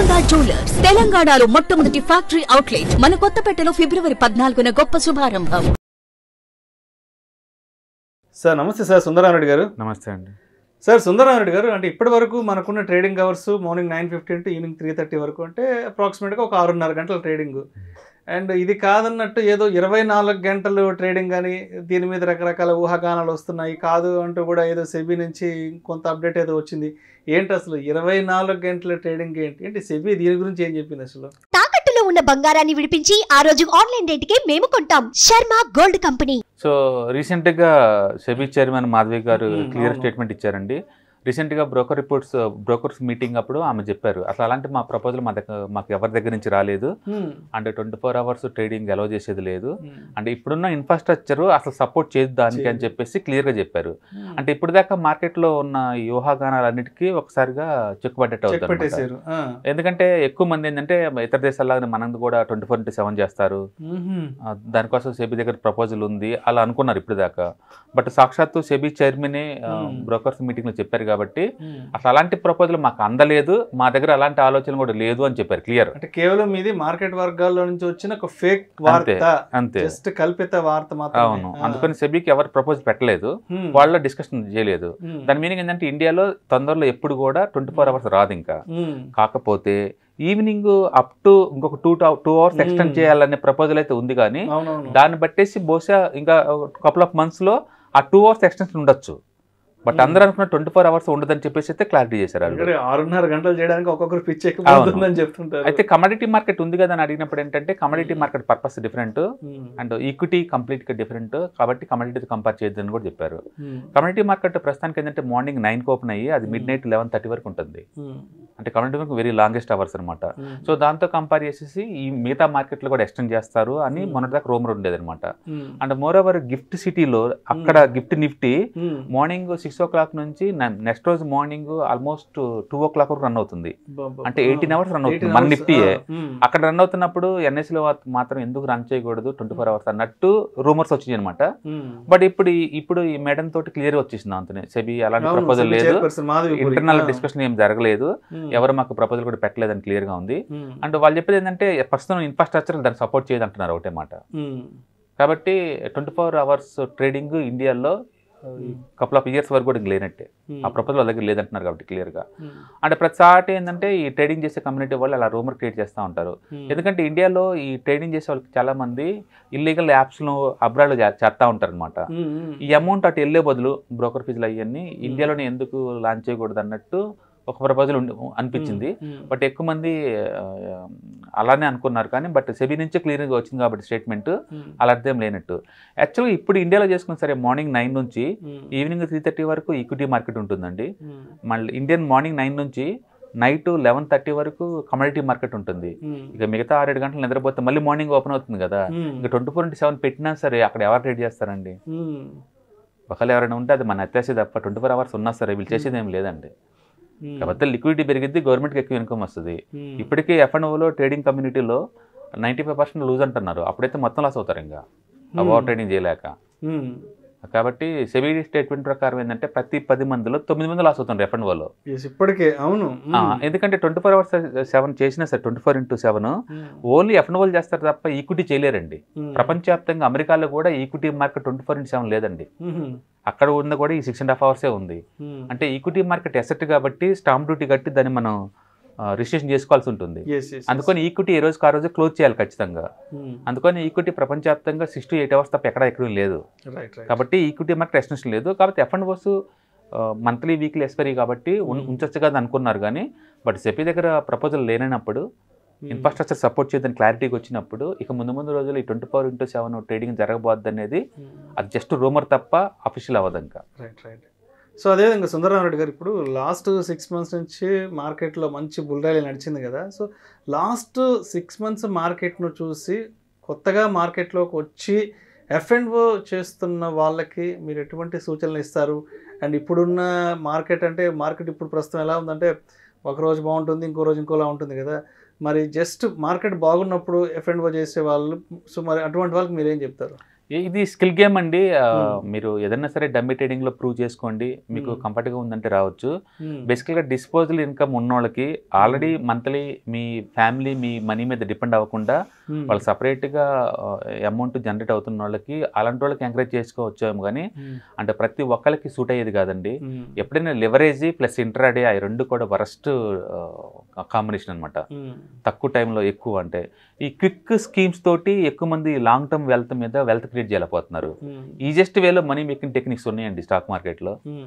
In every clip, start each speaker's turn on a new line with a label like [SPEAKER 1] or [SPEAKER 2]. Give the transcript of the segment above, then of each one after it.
[SPEAKER 1] Golconda jewellers తెలంగాణలో మొట్టమొదటి factory outlet మన కొత్తపేటలో ఫిబ్రవరి పద్నాలుగున గొప్ప శుభారంభం
[SPEAKER 2] సార్ నమస్తే సార్ సుందరారెడ్డి గారు
[SPEAKER 3] నమస్తే అండి
[SPEAKER 2] సార్ సుందరారెడ్డి గారు అంటే ఇప్పటి వరకు మనకున్న trading hours morning nine fifteen to evening three thirty వరకు అంటే అప్రాక్సిమేట్గా ఒక ఆరున్నర గంటల ట్రేడింగ్ అండ్ ఇది కాదన్నట్టు ఏదో ఇరవై నాలుగు గంటలు ట్రేడింగ్ అని దీని మీద రకరకాల ఊహాగానాలు వస్తున్నాయి కాదు అంటూ కూడా ఏదో సెబీ నుంచి కొంత అప్డేట్ ఏదో వచ్చింది ఏంటి అసలు ఇరవై నాలుగు గంటల ట్రేడింగ్ ఏంటి ఏంటి సెబీ దీని గురించి ఏం చెప్పింది అసలు
[SPEAKER 4] తాకట్టులో ఉన్న బంగారాన్ని విడిపించి ఆ రోజు ఆన్లైన్ రేటుకే మేము కొంటాం శర్మ గోల్డ్ కంపెనీ
[SPEAKER 3] సో రీసెంట్గా సెబీ చైర్మన్ మాధవి గారు
[SPEAKER 2] మ్మ్,
[SPEAKER 3] క్లియర్
[SPEAKER 2] అవును.
[SPEAKER 3] స్టేట్మెంట్ ఇచ్చారండి రీసెంట్గా బ్రోకర్ రిపోర్ట్స్ బ్రోకర్స్ మీటింగ్ అప్పుడు ఆమె చెప్పారు అసలు అలాంటి మా ప్రపోజల్ మా దగ్గర మాకు ఎవరి దగ్గర నుంచి రాలేదు అంటే twenty four hours trading allow చేసేది లేదు అంటే ఇప్పుడున్న ఇన్ఫ్రాస్ట్రక్చర్ అసలు సపోర్ట్ చేయదు దానికి అని
[SPEAKER 2] చేయదు.
[SPEAKER 3] చెప్పేసి క్లియర్గా చెప్పారు అంటే ఇప్పుడు దాకా మార్కెట్లో ఉన్న ఈ ఊహాగానాలన్నిటికీ ఒకసారిగా చెక్కుపడ్డట్టు
[SPEAKER 2] చెక్
[SPEAKER 3] అవుతుంది
[SPEAKER 2] పెట్టేశారు ఆ.
[SPEAKER 3] ఎందుకంటే ఎక్కువ మంది ఏంటంటే ఇతర దేశాల్లాగానే మనం కూడా ట్వంటీ ఫోర్ ఇంటూ సెవెన్ చేస్తారు
[SPEAKER 2] మ్మ్హ్మ్.
[SPEAKER 3] ఆ, దానికోసం సెబీ దగ్గర ప్రపోజల్ ఉంది అలా అనుకున్నారు ఇప్పుడు దాకా బట్ సాక్షాత్తు సెబీ చైర్మనే
[SPEAKER 2] Hmm.
[SPEAKER 3] బ్రోకర్స్ మీటింగ్ లో చెప్పారు కాబట్టి
[SPEAKER 2] మ్మ్.
[SPEAKER 3] అసలు అలాంటి ప్రపోజల్ మాకు అందలేదు మా దగ్గర అలాంటి ఆలోచన కూడా లేదు అని చెప్పారు క్లియర్
[SPEAKER 2] అంటే కేవలం ఇది మార్కెట్ వర్గాల్లో నుంచి వచ్చిన ఒక ఫేక్ వార్త
[SPEAKER 3] అంతే
[SPEAKER 2] జస్ట్ కల్పిత వార్త మాత్రమే
[SPEAKER 3] అవును
[SPEAKER 2] ఆ.
[SPEAKER 3] అందుకని సెబీకి ఎవరు ప్రపోజ్ పెట్టలేదు
[SPEAKER 2] హ్మ్.
[SPEAKER 3] వాళ్ళ డిస్కషన్ చేయలేదు
[SPEAKER 2] హ్మ్.
[SPEAKER 3] దాని మీనింగ్ ఏంటంటే ఇండియాలో తొందరలో ఎప్పుడు కూడా ట్వంటీ ఫోర్ అవర్స్ రాదు ఇంకా
[SPEAKER 2] హ్మ్.
[SPEAKER 3] కాకపోతే ఈవినింగ్ అప్ టు ఇంకొక two two hours
[SPEAKER 2] Hmm.
[SPEAKER 3] Extend చేయాలనే ప్రపోజల్ అయితే ఉంది కానీ
[SPEAKER 2] అవునవును
[SPEAKER 3] దాన్ని బట్టేసి బహుశా ఇంకా కపుల్ ఆఫ్ మంత్స్ లో ఆ టూ అవర్స్ ఎక్స్టెన్షన్ ఉండొచ్చు బట్
[SPEAKER 2] Hmm.
[SPEAKER 3] అందరూ అనుకున్న ట్వంటీ ఫోర్ అవర్స్ ఉండదని చెప్పేసి అయితే క్లారిటీ చేశారు వాళ్ళు.
[SPEAKER 2] ఇక్కడ ఆరున్నర గంటలు చేయడానికి ఒక్కొక్కరు పిచ్చి ఎక్కిపోతుందని చెప్తుంటారు
[SPEAKER 3] అయితే కమోడిటీ మార్కెట్ ఉంది కదా అని అడిగినప్పుడు ఏంటంటే commodity
[SPEAKER 2] Hmm.
[SPEAKER 3] Market purpose different
[SPEAKER 2] hmm.
[SPEAKER 3] And equity complete గా డిఫరెంట్ కాబట్టి కమోడిటీతో కంపేర్ చేయొద్దని కూడా చెప్పారు
[SPEAKER 2] హ్మ్.
[SPEAKER 3] కమోడిటీ మార్కెట్ ప్రస్తుతానికి ఏంటంటే మార్నింగ్ నైన్ కి ఓపెన్ అయ్యి అది మిడ్ నైట్ లెవెన్ థర్టీ వరకు ఉంటుంది
[SPEAKER 2] హ్మ్.
[SPEAKER 3] అంటే commodity market very longest hours అనమాట
[SPEAKER 2] హ్మ్.
[SPEAKER 3] సో దాంతో కంపేర్ చేసేసి ఈ మిగతా మార్కెట్లో కూడా ఎక్స్టెండ్ చేస్తారు అని
[SPEAKER 2] Hmm.
[SPEAKER 3] మొన్నటిదాకా రూమర్ ఉండేది అనమాట
[SPEAKER 2] హ్మ్.
[SPEAKER 3] అండ్ మోర్ ఓవర్ గిఫ్ట్ సిటీలో అక్కడ gift Nifty
[SPEAKER 2] hmm.
[SPEAKER 3] Morning six o'clock నుంచి నెక్స్ట్ రోజు morning almost two o'clock వరకు రన్ అవుతుంది
[SPEAKER 2] బాబా.
[SPEAKER 3] అంటే ఎయిటీన్ అవర్స్ రన్ అవుతుంది
[SPEAKER 2] 18
[SPEAKER 3] మన
[SPEAKER 2] hours.
[SPEAKER 3] నిఫ్టీయే
[SPEAKER 2] ఆ. హ్మ్.
[SPEAKER 3] అక్కడ రన్ అవుతున్నప్పుడు ఎన్ఎస్లో మాత్రం ఎందుకు రన్ చేయకూడదు ట్వంటీ ఫోర్ అవర్స్ అన్నట్టు రూమర్స్ వచ్చింది అనమాట
[SPEAKER 2] హ్మ్.
[SPEAKER 3] బట్ ఇప్పుడు ఈ- ఇప్పుడు ఈ మేడం తోటి క్లియర్ వచ్చేసింది అంతనే సెబీ అలాంటి
[SPEAKER 2] అవును,
[SPEAKER 3] ప్రపోజల్
[SPEAKER 2] సెబీ
[SPEAKER 3] లేదు
[SPEAKER 2] చైర్పర్సన్ మాధవి పూరి.
[SPEAKER 3] ఇంటర్నల్
[SPEAKER 2] ఆ.
[SPEAKER 3] డిస్కషన్ ఏం జరగలేదు
[SPEAKER 2] హ్మ్.
[SPEAKER 3] ఎవరు మాకు ప్రపోజల్ కూడా పెట్టలేదని క్లియర్ గా ఉంది
[SPEAKER 2] హ్మ్.
[SPEAKER 3] అండ్ వాళ్ళు చెప్పేది ఏంటంటే ప్రస్తుతం ఇన్ఫ్రాస్ట్రక్చర్ దాన్ని సపోర్ట్ చేయదు అంటున్నారు ఒకటే మాట
[SPEAKER 2] హ్మ్.
[SPEAKER 3] కాబట్టి ట్వంటీ ఫోర్ అవర్స్ ట్రేడింగ్ ఇండియాలో కపుల్ ఆఫ్ ఇయర్స్ వరకు కూడా ఇంక లేనట్టే
[SPEAKER 2] హ్మ్.
[SPEAKER 3] ఆ ప్రపోజల్ వాళ్ళ దగ్గర లేదంటున్నారు కాబట్టి క్లియర్గా
[SPEAKER 2] హ్మ్.
[SPEAKER 3] అంటే ప్రతిసారి ఏంటంటే ఈ ట్రేడింగ్ చేసే కమ్యూనిటీ వాళ్ళు అలా రూమర్ క్రియేట్ చేస్తూ ఉంటారు
[SPEAKER 2] హ్మ్.
[SPEAKER 3] ఎందుకంటే ఇండియాలో ఈ ట్రేడింగ్ చేసే వాళ్ళకి చాలా మంది ఇల్లీగల్ యాప్స్ను అబ్రాడ్లో చేస్తూ ఉంటారు అనమాట
[SPEAKER 2] హ్మ్. హ్మ్.
[SPEAKER 3] ఈ అమౌంట్ అటు వెళ్ళే బదులు బ్రోకర్ ఫీజులు అవన్నీ ఇండియాలోనే ఎందుకు లాంచ్ చేయకూడదు అన్నట్టు ఒక ప్రపోజల్ అనిపించింది
[SPEAKER 2] హ్మ్.
[SPEAKER 3] బట్ ఎక్కువ మంది ఆ, అలానే అనుకున్నారు కానీ బట్ సెబీ నుంచే క్లియర్గా వచ్చింది కాబట్టి స్టేట్మెంట్
[SPEAKER 2] హ్మ్.
[SPEAKER 3] అలా అర్థం లేనట్టు యాక్చువల్గా ఇప్పుడు ఇండియాలో చేసుకున్న సరే మార్నింగ్ నైన్ నుంచి
[SPEAKER 2] హ్మ్.
[SPEAKER 3] ఈవినింగ్ త్రీ థర్టీ వరకు ఈక్విటీ మార్కెట్ ఉంటుందండి
[SPEAKER 2] హ్మ్.
[SPEAKER 3] మళ్ళీ ఇండియన్ మార్నింగ్ నైన్ నుంచి నైట్ లెవెన్ థర్టీ వరకు కమోడిటీ మార్కెట్ ఉంటుంది
[SPEAKER 2] హ్మ్.
[SPEAKER 3] ఇక మిగతా ఆరేడు గంటలు నిద్రపోతే మళ్ళీ మార్నింగ్ ఓపెన్ అవుతుంది కదా
[SPEAKER 2] హ్మ్.
[SPEAKER 3] ఇంకా ట్వంటీ ఫోర్ ఇంటూ సెవెన్ పెట్టినా సరే అక్కడ ఎవరు ట్రేడ్ చేస్తారండి
[SPEAKER 2] హ్మ్.
[SPEAKER 3] ఒకళ్ళు ఎవరైనా ఉంటే అది మన అత్యాశ తప్ప ట్వంటీ ఫోర్ అవర్స్ ఉన్నా సరే వీళ్ళు చేసేది ఏం లేదండి
[SPEAKER 2] హ్మ్.
[SPEAKER 3] కాకపోతే లిక్విడిటీ పెరిగిద్ది గవర్నమెంట్కి ఎక్కువ ఇన్కమ్ వస్తుంది
[SPEAKER 2] హ్మ్.
[SPEAKER 3] ఇప్పటికీ ఎఫ్ఎన్ఓలో ట్రేడింగ్ కమ్యూనిటీలో నైంటీ ఫైవ్ పర్సెంట్ లూజ్ అంటున్నారు అప్పుడైతే మొత్తం లాస్ అవుతారు ఇంకా ఓవర్ ట్రేడింగ్ చేయలేక
[SPEAKER 2] హ్మ్.
[SPEAKER 3] కాబట్టి సెబీ స్టేట్మెంట్ ప్రకారం ఏంటంటే ప్రతి పది మందిలో తొమ్మిది మంది లాస్ అవుతుంటారు ఎఫ్ఎన్ఓలో
[SPEAKER 2] Yes, ఇప్పటికే అవును హ్మ్.
[SPEAKER 3] ఎందుకంటే ట్వంటీ ఫోర్ అవర్స్ సెవెన్ చేసినా సరే twenty four into seven
[SPEAKER 2] hmm.
[SPEAKER 3] Only ఎఫ్ఎన్ఓలు చేస్తారు తప్ప ఈక్విటీ చేయలేరండి
[SPEAKER 2] హ్మ్.
[SPEAKER 3] ప్రపంచవ్యాప్తంగా అమెరికాలో కూడా equity market twenty four into seven లేదండి
[SPEAKER 2] హ్మ్.
[SPEAKER 3] అక్కడ ఉన్న కూడా ఈ సిక్స్ అండ్ హాఫ్ అవర్సే ఉంది
[SPEAKER 2] హ్మ్.
[SPEAKER 3] అంటే ఈక్విటీ మార్కెట్ ఎసెట్ కాబట్టి స్టాంప్ డ్యూటీ కట్టి దాన్ని మనం రిజిస్ట్రేషన్ చేసుకోవాల్సి ఉంటుంది
[SPEAKER 2] Yes, yes, yes.
[SPEAKER 3] అందుకని ఈక్విటీ ఏ రోజుకి ఆ రోజు క్లోజ్ చేయాలి ఖచ్చితంగా
[SPEAKER 2] హ్మ్.
[SPEAKER 3] అందుకని ఈక్విటీ ప్రపంచవ్యాప్తంగా సిక్స్ టు ఎయిట్ అవర్స్ తప్ప ఎక్కడ ఎక్కడ లేదు
[SPEAKER 2] రైట్ రైట్
[SPEAKER 3] కాబట్టి ఈక్విటీ మార్కెట్ ఎక్స్టెన్షన్ లేదు కాబట్టి F and Os monthly weekly expiry కాబట్టి ఉన్-
[SPEAKER 2] Hmm.
[SPEAKER 3] ఉంచొచ్చు కదా అనుకున్నారు కానీ బట్ సెపీ దగ్గర ప్రపోజల్ లేనప్పుడు ఇన్ఫ్రాస్ట్రక్చర్ సపోర్ట్ చేయదని క్లారిటీకి వచ్చినప్పుడు ఇక ముందు ముందు రోజులు ఈ twenty four into seven trading జరగబోద్ది అనేది అది జస్ట్ రూమర్ తప్ప అఫీషియల్ అవ్వదు ఇంకా
[SPEAKER 2] రైట్ రైట్ సో అదేవిధంగా సుందరరామరెడ్డి గారు ఇప్పుడు లాస్ట్ సిక్స్ మంత్స్ నుంచి మార్కెట్లో మంచి బుల్ ర్యాలీ నడిచింది కదా సో లాస్ట్ సిక్స్ మంత్స్ మార్కెట్ను చూసి కొత్తగా మార్కెట్లోకి వచ్చి ఎఫ్ అండ్ ఓ చేస్తున్న వాళ్ళకి మీరు ఎటువంటి సూచనలు ఇస్తారు అండ్ ఇప్పుడున్న మార్కెట్ అంటే మార్కెట్ ఇప్పుడు ప్రస్తుతం ఎలా ఉందంటే ఒక రోజు బాగుంటుంది ఇంకో రోజు ఇంకోలా ఉంటుంది కదా మరి జస్ట్ మార్కెట్ బాగున్నప్పుడు ఎఫ్ అండ్ ఓ చేసే వాళ్ళు సో మరి అటువంటి వాళ్ళకి మీరు ఏం చెప్తారు
[SPEAKER 3] ఏ- ఇది స్కిల్ గేమ్ అండి ఆ,
[SPEAKER 2] Hmm.
[SPEAKER 3] మీరు ఏదైనా సరే డమ్మీ ట్రేడింగ్ లో ప్రూవ్ చేసుకోండి మీకు
[SPEAKER 2] Hmm.
[SPEAKER 3] కంఫర్ట్ గా ఉందంటే రావచ్చు
[SPEAKER 2] Hmm.
[SPEAKER 3] బేసికల్ గా డిస్పోజల్ ఇన్కమ్ ఉన్నోళ్ళకి ఆల్రెడీ మంత్లీ మీ ఫ్యామిలీ మీ మనీ మీద డిపెండ్ అవ్వకుండా
[SPEAKER 2] Hmm.
[SPEAKER 3] వాళ్ళు separate గా అమౌంట్ జనరేట్ అవుతున్న వాళ్ళకి అలాంటి వాళ్ళకి ఎంకరేజ్ చేసుకోవచ్చేమో కానీ
[SPEAKER 2] Hmm.
[SPEAKER 3] అంటే ప్రతి ఒక్కరికి సూట్ అయ్యేది కాదండి
[SPEAKER 2] Hmm.
[SPEAKER 3] ఎప్పుడైనా లివరేజ్ ప్లస్ ఇంట్రాడే ఆ రెండు కూడా వరస్ట్ కాంబినేషన్ అనమాట
[SPEAKER 2] Hmm.
[SPEAKER 3] తక్కువ టైంలో ఎక్కువ అంటే ఈ క్విక్ స్కీమ్స్ తోటి ఎక్కువ మంది లాంగ్ టర్మ్ వెల్త్ మీద వెల్త్ క్రియేట్ చేయలేకపోతున్నారు
[SPEAKER 2] Hmm.
[SPEAKER 3] ఈజెస్ట్ వేలో మనీ మేకింగ్ టెక్నిక్స్ ఉన్నాయండి స్టాక్ మార్కెట్లో
[SPEAKER 2] Hmm.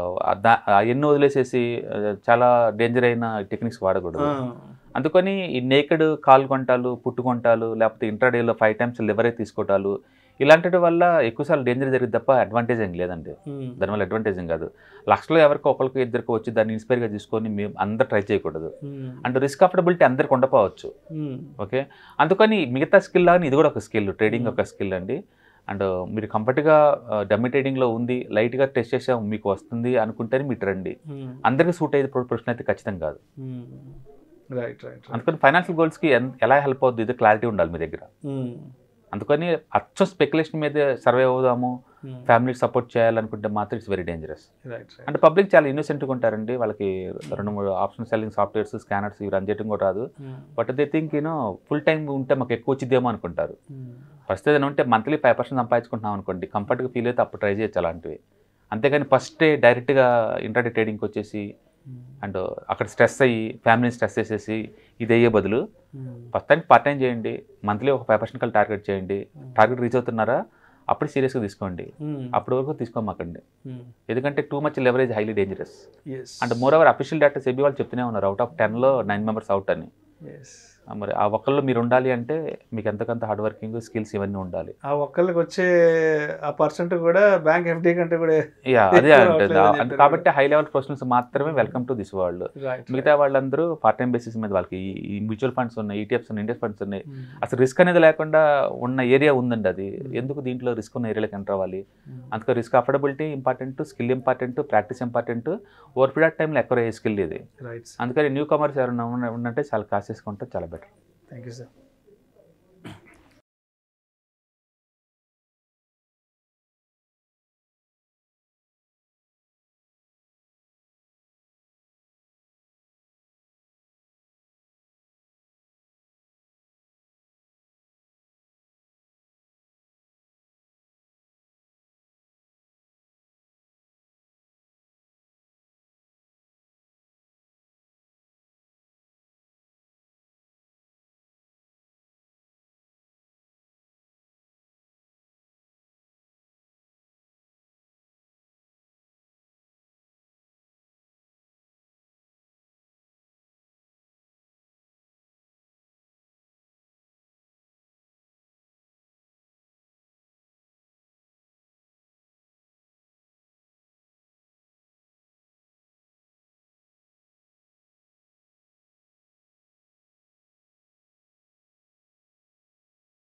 [SPEAKER 3] ఎన్నో వదిలేసేసి ఆ, చాలా డేంజర్ అయిన టెక్నిక్స్ వాడకూడదు
[SPEAKER 2] Ah.
[SPEAKER 3] అందుకని ఈ నేకెడ్ కాల్ కొంటాలు పుట్టు కొంటాలు లేకపోతే ఇంట్రాడేలో ఫైవ్ టైమ్స్ లివరేజ్ తీసుకోవటాలు ఇలాంటి వల్ల ఎక్కువసార్లు డేంజర్ జరిగింది తప్ప అడ్వాంటేజ్ ఏం లేదండి
[SPEAKER 2] Hmm.
[SPEAKER 3] దానివల్ల అడ్వాంటేజ్ ఏం కాదు లక్షలో ఎవరికో ఒకరికి ఇద్దరికి వచ్చి దాన్ని ఇన్స్పైర్గా తీసుకొని మేము అందరు ట్రై చేయకూడదు
[SPEAKER 2] Hmm.
[SPEAKER 3] అండ్ రిస్క్ అఫోర్డబిలిటీ అందరికి ఉండకపోవచ్చు
[SPEAKER 2] Hmm.
[SPEAKER 3] ఓకే అందుకని మిగతా స్కిల్ లాగా ఇది కూడా ఒక స్కిల్ ట్రేడింగ్
[SPEAKER 2] Hmm.
[SPEAKER 3] ఒక స్కిల్ అండి అండ్ మీరు కంఫర్ట్గా డమ్మీ ట్రేడింగ్లో ఉంది లైట్గా టెస్ట్ చేసాం మీకు వస్తుంది అనుకుంటేనే మీరు రండి
[SPEAKER 2] Hmm.
[SPEAKER 3] అందరికీ సూట్ అయ్యే ప్రొఫెషన్ అయితే ఖచ్చితంగా కాదు
[SPEAKER 2] Hmm. రైట్ రైట్
[SPEAKER 3] అందుకని ఫైనాన్షియల్ గోల్స్కి ఎలా హెల్ప్ అవుద్ది ఇది క్లారిటీ ఉండాలి మీ దగ్గర అందుకని అచ్చం స్పెక్యులేషన్ మీద సర్వే అవుదాము ఫ్యామిలీ సపోర్ట్ చేయాలనుకుంటే మాత్రం it's very dangerous
[SPEAKER 2] right right
[SPEAKER 3] అంటే పబ్లిక్ చాలా ఇన్నోసెంట్గా ఉంటారండి వాళ్ళకి రెండు మూడు ఆప్షన్ సెల్లింగ్ సాఫ్ట్వేర్స్ స్కానర్స్ ఇవి రన్ చేయడం కూడా రాదు but they think you know full time ఉంటే మాకు ఎక్కువ వచ్చిద్దేమో అనుకుంటారు ఫస్ట్ ఏదైనా ఉంటే మంత్లీ ఫైవ్ పర్సెంట్ సంపాదించుకుంటున్నాం అనుకోండి కంఫర్ట్గా ఫీల్ అయితే అప్పుడు ట్రై చేయొచ్చు అలాంటివి అంతేగాని ఫస్ట్ డే డైరెక్ట్గా ఇంటర్డే ట్రేడింగ్కి వచ్చేసి అండ్ అక్కడ స్ట్రెస్ అయ్యి ఫ్యామిలీని స్ట్రెస్ చేసేసి ఇది అయ్యే బదులు ఫస్ట్ టైం పార్ట్ టైం చేయండి మంత్లీ ఒక ఫైవ్ పర్సెంట్ కల్ టార్గెట్ చేయండి టార్గెట్ రీచ్ అవుతున్నారా అప్పుడు సీరియస్గా తీసుకోండి అప్పటి వరకు తీసుకోమాకండి ఎందుకంటే too much leverage highly dangerous
[SPEAKER 2] ఎస్
[SPEAKER 3] and moreover official data SEBI వాళ్ళు చెప్తూనే ఉన్నారు అవుట్ ఆఫ్ టెన్లో నైన్ మెంబర్స్ అవుట్ అని
[SPEAKER 2] ఎస్
[SPEAKER 3] ఆ మరి ఆ ఒక్కళ్ళు మీరు ఉండాలి అంటే మీకు ఎంతకంత హార్డ్ వర్కింగ్ స్కిల్స్ ఇవన్నీ ఉండాలి
[SPEAKER 2] ఆ ఒక్కళ్ళకి వచ్చే ఆ పర్సెంట్ కూడా బ్యాంక్ ఎఫ్డి కంటే కూడా
[SPEAKER 3] యా అదే
[SPEAKER 2] ఎక్కువ
[SPEAKER 3] అంటుంది
[SPEAKER 2] రావట్లేదని
[SPEAKER 3] అంటే
[SPEAKER 2] చెప్పారు
[SPEAKER 3] కాబట్టి హై లెవెల్ ప్రొఫెషనల్స్ మాత్రమే welcome to this world
[SPEAKER 2] right
[SPEAKER 3] మిగతా వాళ్ళందరూ పార్ట్ టైం బేసిస్ మీద వాళ్ళకి ఈ- ఈ మ్యూచువల్ ఫండ్స్ ఉన్నాయి ఈటీఎఫ్స్ ఉన్నాయి ఇండెక్స్ ఫండ్స్ ఉన్నాయి అసలు రిస్క్ అనేది లేకుండా ఉన్న ఏరియా ఉందండి అది ఎందుకు దీంట్లో రిస్క్ ఉన్న ఏరియాలోకి ఎంటర్ అవ్వాలి అందుకే risk affordability important skill important practice important over period టైంలో ఎక్కువ స్కిల్ ఇది
[SPEAKER 2] రైట్
[SPEAKER 3] అందుకని న్యూ కమర్స్ ఎవరైనా ఉన్న- ఉన్నంటే చాలా కాస్ చేసుకుంటే చాలా బెటర్
[SPEAKER 2] థ్యాంక్ యూ సార్